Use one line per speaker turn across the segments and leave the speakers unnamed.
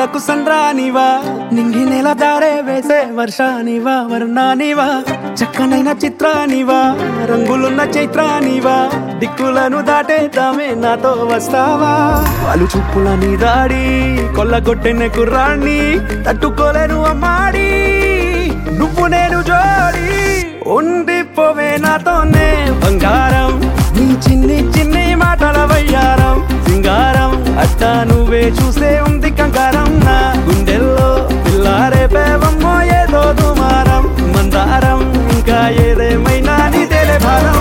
కళ్ళకు సంద్రానివా నింగి నెల దారే వేసే వర్షానివా వర్ణానివా చక్కనైన చిత్రానివా రంగులున్న చైత్రానివా దిక్కులను దాటేద్దామే నాతో వస్తావా వాళ్ళు చూపుల నీ దాడి కొల్లగొట్టిన కుర్రాన్ని తట్టుకోలేను అమ్మాడి నువ్వు నేను జోడి ఉండిపోవే నాతోనే బంగారం నీ చిన్ని చిన్ని మాటల వయ్యారం సింగారం అట్టా నువ్వే చూసే ఉంది కంగారం నా గుండెల్లో పిల్లారే పేవమ్మో ఏదో దుమారం మందారం ఇంకా ఏదేమైనా నీదేలే భారం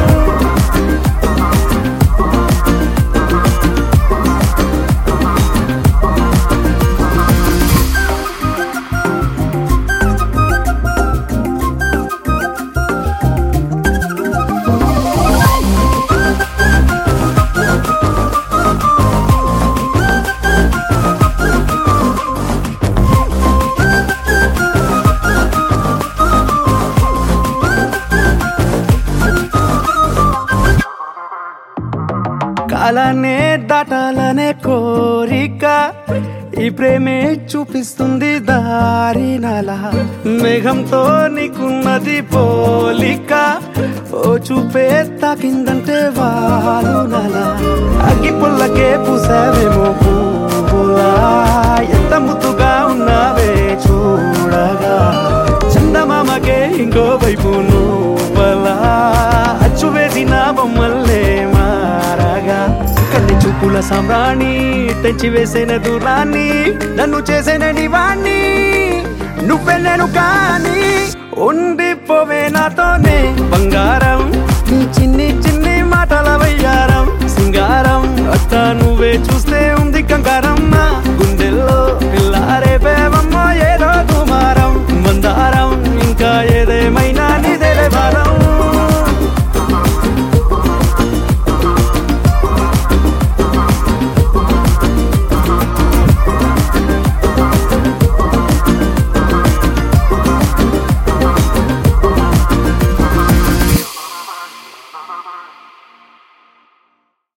కాలానే దాటాలనే కోరిక ఈ ప్రేమే చూపిస్తుంది దారి నలా మేఘంతో నీకున్నది పోలిక ఓ చూపే తాకిందంటే వాలు నలా అగ్గి పుల్లకే పూసావేమో పువ్వులా ఎంత ముద్దుగా ఉన్నావే చూడగా చందమామకే ఇంకో వైపు నువ్వలా అచ్చు వేసిన బొమ్మల్లే మారగా కన్ని చూపుల సామ్రాణి తెంచి వేసిన దూరాన్ని నన్ను చేసిన నివాణ్ణి నువ్వే నేను కానీ ఉండిపోవే నాతోనే బంగారం